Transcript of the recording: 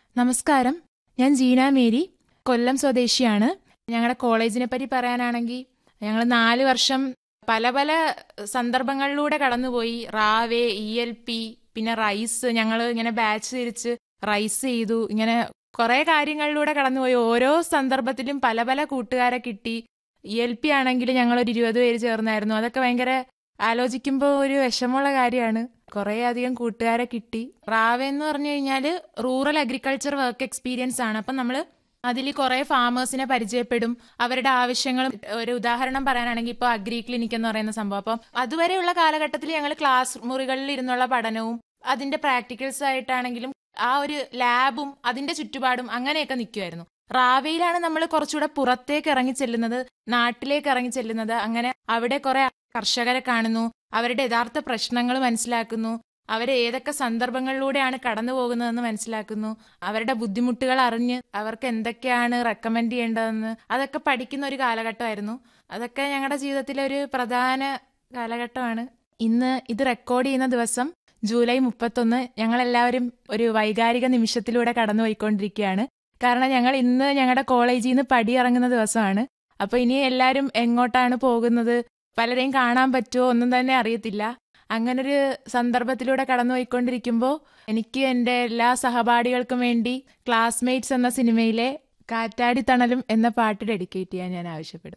നമസ്കാരം ഞാൻ ജീന മേരി കൊല്ലം സ്വദേശിയാണ് ഞങ്ങളുടെ കോളേജിനെ പറ്റി പറയാനാണെങ്കിൽ ഞങ്ങൾ നാല് വർഷം പല പല സന്ദർഭങ്ങളിലൂടെ കടന്നുപോയി റാവേ ഇ എൽ പി പിന്നെ റൈസ് ഞങ്ങൾ ഇങ്ങനെ ബാച്ച് തിരിച്ച് റൈസ് ചെയ്തു ഇങ്ങനെ കുറെ കാര്യങ്ങളിലൂടെ കടന്നുപോയി ഓരോ സന്ദർഭത്തിലും പല പല കൂട്ടുകാരെ കിട്ടി ഇ എൽ പി ആണെങ്കിൽ ഞങ്ങൾ ഒരു ഇരുപത് പേര് ചേർന്നായിരുന്നു അതൊക്കെ ഭയങ്കര ആലോചിക്കുമ്പോൾ ഒരു വിഷമമുള്ള കാര്യമാണ് കുറേ അധികം കൂട്ടുകാരെ കിട്ടി റാവ എന്ന് പറഞ്ഞു കഴിഞ്ഞാൽ റൂറൽ അഗ്രികൾച്ചർ വർക്ക് എക്സ്പീരിയൻസ് ആണ് അപ്പം നമ്മൾ അതിൽ കുറേ ഫാമേഴ്സിനെ പരിചയപ്പെടും അവരുടെ ആവശ്യങ്ങൾ ഒരു ഉദാഹരണം പറയാനാണെങ്കിൽ ഇപ്പോൾ അഗ്രി ക്ലിനിക് എന്ന് പറയുന്ന സംഭവം അപ്പം അതുവരെയുള്ള കാലഘട്ടത്തിൽ ഞങ്ങൾ ക്ലാസ് മുറികളിൽ ഇരുന്നുള്ള പഠനവും അതിന്റെ പ്രാക്ടിക്കൽസ് ആയിട്ടാണെങ്കിലും ആ ഒരു ലാബും അതിന്റെ ചുറ്റുപാടും അങ്ങനെയൊക്കെ നിൽക്കുമായിരുന്നു റാവയിലാണ് നമ്മൾ കുറച്ചുകൂടെ പുറത്തേക്ക് ഇറങ്ങി ചെല്ലുന്നത് നാട്ടിലേക്ക് ഇറങ്ങി ചെല്ലുന്നത് അങ്ങനെ അവിടെ കുറെ കർഷകരെ കാണുന്നു അവരുടെ യഥാർത്ഥ പ്രശ്നങ്ങൾ മനസ്സിലാക്കുന്നു അവരെ ഏതൊക്കെ സന്ദർഭങ്ങളിലൂടെയാണ് കടന്നു പോകുന്നതെന്ന് മനസ്സിലാക്കുന്നു അവരുടെ ബുദ്ധിമുട്ടുകൾ അറിഞ്ഞ് അവർക്ക് എന്തൊക്കെയാണ് റെക്കമെൻഡ് ചെയ്യേണ്ടതെന്ന് അതൊക്കെ പഠിക്കുന്ന ഒരു കാലഘട്ടമായിരുന്നു അതൊക്കെ ഞങ്ങളുടെ ജീവിതത്തിലെ ഒരു പ്രധാന കാലഘട്ടമാണ് ഇന്ന് ഇത് റെക്കോർഡ് ചെയ്യുന്ന ദിവസം ജൂലൈ മുപ്പത്തൊന്ന് ഞങ്ങളെല്ലാവരും ഒരു വൈകാരിക നിമിഷത്തിലൂടെ കടന്നുപോയിക്കൊണ്ടിരിക്കുകയാണ് കാരണം ഞങ്ങൾ ഇന്ന് ഞങ്ങളുടെ കോളേജിൽ നിന്ന് പടിയിറങ്ങുന്ന ദിവസമാണ് അപ്പൊ ഇനി എല്ലാവരും എങ്ങോട്ടാണ് പോകുന്നത് പലരെയും കാണാൻ പറ്റുമോ ഒന്നും തന്നെ അറിയത്തില്ല അങ്ങനൊരു സന്ദർഭത്തിലൂടെ കടന്നുപോയിക്കൊണ്ടിരിക്കുമ്പോൾ എനിക്ക് എൻ്റെ എല്ലാ സഹപാഠികൾക്കും വേണ്ടി ക്ലാസ്മേറ്റ്സ് എന്ന സിനിമയിലെ കാറ്റാടി തണലും എന്ന പാട്ട് ഡെഡിക്കേറ്റ് ചെയ്യാൻ ഞാൻ ആവശ്യപ്പെടും